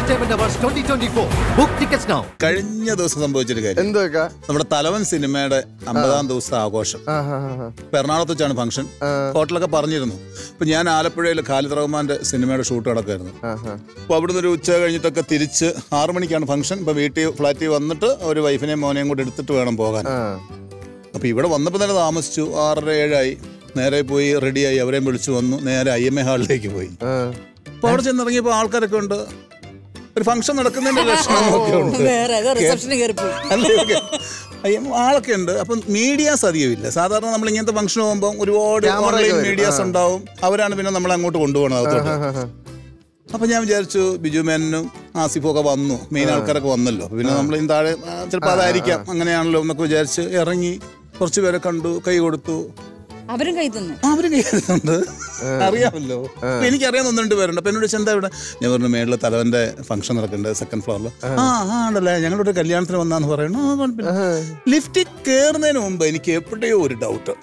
Entertainment Awards 2024. Book tickets now. കഴിഞ്ഞ ദിവസം സംഭവിച്ചൊരു കാര്യം എന്തൊക്കെ നമ്മുടെ തലവൻ സിനിമയുടെ അമ്പതാം ദിവസത്തെ ആഘോഷം ഇപ്പൊ എറണാകുളത്ത് വെച്ചാണ് ഫംഗ്ഷൻ ഹോട്ടലൊക്കെ പറഞ്ഞിരുന്നു ഇപ്പൊ ഞാൻ ആലപ്പുഴയിൽ ഖാലിദ് റഹ്മാന്റെ സിനിമയുടെ ഷൂട്ട് നടക്കായിരുന്നു അപ്പോൾ അവിടുന്ന് ഒരു ഉച്ച കഴിഞ്ഞിട്ടൊക്കെ തിരിച്ച് ആറു മണിക്കാണ് ഫംഗ്ഷൻ ഇപ്പൊ വീട്ടിൽ ഫ്ലാറ്റിൽ വന്നിട്ട് ഒരു വൈഫിനെയും മോനെയും കൂടെ എടുത്തിട്ട് വേണം പോകാൻ അപ്പൊ ഇവിടെ വന്നപ്പോൾ തന്നെ താമസിച്ചു ആറര ഏഴായി നേരെ പോയി റെഡിയായി അവരെയും വിളിച്ചു വന്നു നേരെ ഐ എം എ ഹാളിലേക്ക് പോയി അപ്പൊ അവിടെ ചെന്നിറങ്ങിയപ്പോൾ ആൾക്കാരൊക്കെ ഉണ്ട് ഒരു ഫംഗ്ഷൻ നടക്കുന്നതിന്റെ ലക്ഷണമൊക്കെ ഉണ്ട് വേറെ റിസപ്ഷന് കയറിപ്പോയി അല്ലേ, ഓക്കേ. അയ്യ, ആളൊക്കെ ഉണ്ട് അപ്പം മീഡിയാസ് അധികമില്ല സാധാരണ നമ്മൾ ഇങ്ങനത്തെ ഫംഗ്ഷൻ പോകുമ്പോൾ ഒരുപാട് Camera ഒക്കെ ഓൺലൈൻ വരും. മീഡിയാസ് ഉണ്ടാവും അവരാണ് പിന്നെ നമ്മളെ അങ്ങോട്ട് കൊണ്ടുപോകണത് അകത്തോട്ട് അപ്പൊ ഞാൻ വിചാരിച്ചു ബിജു മേനനും ആസിഫും ഒക്കെ വന്നു മെയിൻ ആൾക്കാരൊക്കെ വന്നല്ലോ പിന്നെ നമ്മൾ ഈ താഴെ ചിലപ്പോൾ അതായിരിക്കാം അങ്ങനെയാണല്ലോ എന്നൊക്കെ വിചാരിച്ച് ഇറങ്ങി കുറച്ച് പേരെ കണ്ടു കൈ കൊടുത്തു അവരും കൈ തന്നു അവരും കേൾക്കുന്നുണ്ട് അറിയാമല്ലോ അപ്പൊ എനിക്കറിയാൻ ഒന്ന് രണ്ട് പേരുണ്ട് അപ്പൊ എന്നോട് ചെന്താ ഇവിടെ ഞാൻ പറഞ്ഞു മേളിൽ തലവന്റെ ഫംഗ്ഷൻ നടക്കുന്നുണ്ട് സെക്കൻഡ് ഫ്ലോറിൽ ആ ആ ഉണ്ടല്ലേ ഞങ്ങളുടെ ഒരു കല്യാണത്തിന് വന്നാന്ന് പറയണു ആ കുഴപ്പമില്ല ലിഫ്റ്റിൽ കയറുന്നതിന് മുമ്പ് എനിക്ക് എവിടെയോ ഒരു ഡൗട്ട്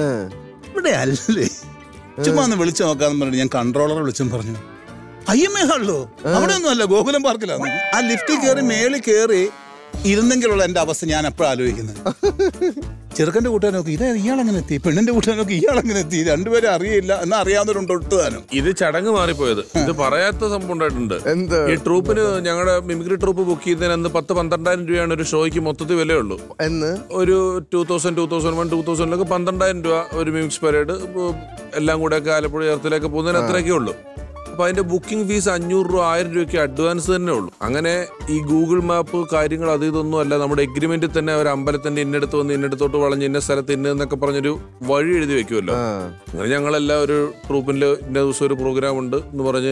ഇവിടെ അല്ലേ ചുമ്മാ ഒന്ന് വിളിച്ചു നോക്കാന്ന് പറഞ്ഞു ഞാൻ കൺട്രോളറെ വിളിച്ചും പറഞ്ഞു അയ്യമ്മേ ഹാളിലോ അവിടെ ഒന്നും അല്ല ഗോകുലം പാർക്കിലാണ് ആ ലിഫ്റ്റിൽ കയറി മേളിൽ കയറി ഇരുന്നെങ്കിലുള്ള എന്റെ അവസ്ഥ ഞാൻ എപ്പോഴും ആലോചിക്കുന്നത് ചെറുക്കന്റെ കൂട്ടുകാരനൊക്കെ ഇതാ ഇയാളെങ്ങനെ എത്തി പെണ്ണിന്റെ കൂട്ടുകാരനൊക്കെ ഇയാളെങ്ങനെ എത്തി രണ്ടുപേരും അറിയില്ല എന്നാ അറിയാവുന്നവരുണ്ട് ഒട്ടുതാനും ഇത് ചടങ്ങ് മാറിപ്പോയത് ഇത് പറയാത്ത സംഭവം ഉണ്ടായിട്ടുണ്ട് എന്ത് ഈ ട്രൂപ്പിന് ഞങ്ങളുടെ മിമിക്രി ട്രൂപ്പ് ബുക്ക് ചെയ്തതിന് അന്ന് പത്ത് പന്ത്രണ്ടായിരം രൂപയാണ് ഒരു ഷോയ്ക്ക് മൊത്തത്തിൽ വിലയുള്ളൂ എന്ന് ഒരു two thousand two thousand one two തൗസൻഡിലൊക്കെ പന്ത്രണ്ടായിരം രൂപ ഒരു മിമിക്സ് പരേഡ് എല്ലാം കൂടെ ഒക്കെ ആലപ്പുഴ ചേർത്തിലൊക്കെ പോകുന്നതിന് അത്രയൊക്കെ ഉള്ളൂ അപ്പൊ അതിന്റെ ബുക്കിംഗ് ഫീസ് അഞ്ഞൂറ് രൂപ ആയിരം രൂപയ്ക്ക് അഡ്വാൻസ് തന്നെ ഉള്ളൂ അങ്ങനെ ഈ ഗൂഗിൾ മാപ്പ് കാര്യങ്ങൾ അത് ഇതൊന്നും അല്ല നമ്മുടെ എഗ്രിമെന്റിൽ തന്നെ ഒരു അമ്പലത്തിന്റെ ഇന്നടുത്ത് വന്ന് ഇന്നടത്തോട്ട് വളഞ്ഞ് ഇന്ന സ്ഥലത്ത് ഇന്ന എന്നൊക്കെ പറഞ്ഞൊരു വഴി എഴുതി വെക്കുമല്ലോ അങ്ങനെ ഞങ്ങളെല്ലാം ഒരു ട്രൂപ്പിൽ ഇന്ന ദിവസം ഒരു പ്രോഗ്രാം ഉണ്ട് എന്ന് പറഞ്ഞ്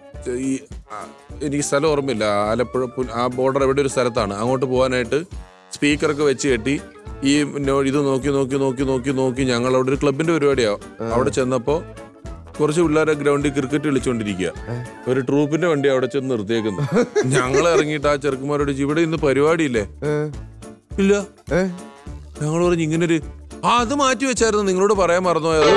ഈ ആ, എനിക്ക് സ്ഥലം ഓർമ്മയില്ല ആലപ്പുഴ പു- ആ ബോർഡർ എവിടെ ഒരു സ്ഥലത്താണ് അങ്ങോട്ട് പോകാനായിട്ട് സ്പീക്കറൊക്കെ വെച്ച് കെട്ടി ഈ നോ- ഇത് നോക്കി നോക്കി നോക്കി നോക്കി നോക്കി ഞങ്ങൾ അവിടെ ഒരു ക്ലബിന്റെ പരിപാടിയാ അവിടെ ചെന്നപ്പോ കുറച്ച് പിള്ളേരെ ഗ്രൗണ്ടിൽ ക്രിക്കറ്റ് കളിച്ചുകൊണ്ടിരിക്കുക ഒരു ട്രൂപ്പിന്റെ വണ്ടി അവിടെ ചെന്ന് നിർത്തിയേക്കുന്നു ഞങ്ങൾ ഇറങ്ങിയിട്ട് ആ ചെറുക്കന്മാരോട് ചോദിച്ചു, ഇവിടെ ഇന്ന് പരിപാടിയില്ലേ ഇല്ല ഞങ്ങൾ പറഞ്ഞു ഇങ്ങനൊരു ആ അത് മാറ്റി വെച്ചായിരുന്നു നിങ്ങളോട് പറയാൻ മറന്നുപോയത്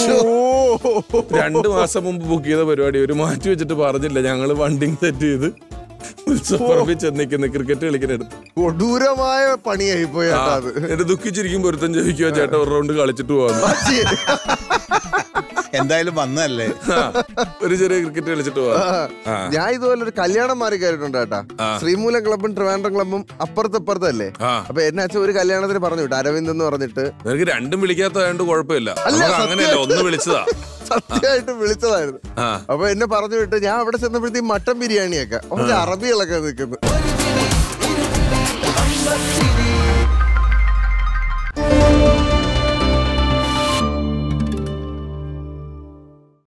രണ്ട് മാസം മുമ്പ് ബുക്ക് ചെയ്ത പരിപാടി ഒരു മാറ്റി വെച്ചിട്ട് പറഞ്ഞില്ല ഞങ്ങള് വണ്ടിങ് സെറ്റ് ചെയ്ത് ഉത്സവപ്പറമ്പിൽ ചെന്നിക്കുന്ന ക്രിക്കറ്റ് കളിക്കുന്നിടത്ത് കൊടൂരമായ പണിയായി പോയി കേട്ടോ അത് എന്റെ ദുഃഖിച്ചിരിക്കും പൊരുത്തം ചോദിക്കുക ചേട്ടാ ഒരു റൗണ്ട് കളിച്ചിട്ട് പോവാന്ന് എന്തായാലും വന്നതല്ലേ ആ, ഒരു ചെറിയ ക്രിക്കറ്റ് കളിച്ചിട്ട് പോവാ ആ. ഞാൻ ഇതുപോലെ ഒരു കല്യാണം മാറി കയറിയിട്ടുണ്ട് കേട്ടാ ശ്രീമൂലം ക്ലബും ട്രിവാൻഡ്രം ക്ലബും അപ്പുറത്തപ്പുറത്തല്ലേ ആ. അപ്പൊ എന്നെ അച്ഛൻ ഒരു കല്യാണത്തിന് പറഞ്ഞു വിട്ടു അരവിന്ദ് എന്ന് പറഞ്ഞിട്ട് നിനക്ക് രണ്ടും വിളിക്കാത്തതായോണ്ട് കുഴപ്പമില്ല അല്ല, നമുക്ക് അങ്ങനെയല്ല ഒന്ന് വിളിച്ചതാ സത്യമായിട്ട് വിളിച്ചതായിരുന്നു ആ അപ്പൊ എന്നെ പറഞ്ഞു വിട്ട് ഞാൻ അവിടെ ചെന്നപ്പോഴത്തേക്ക് മട്ടൻ ബിരിയാണിയൊക്കെ കുറച്ച് അറബികളൊക്കെ നിൽക്കുന്നു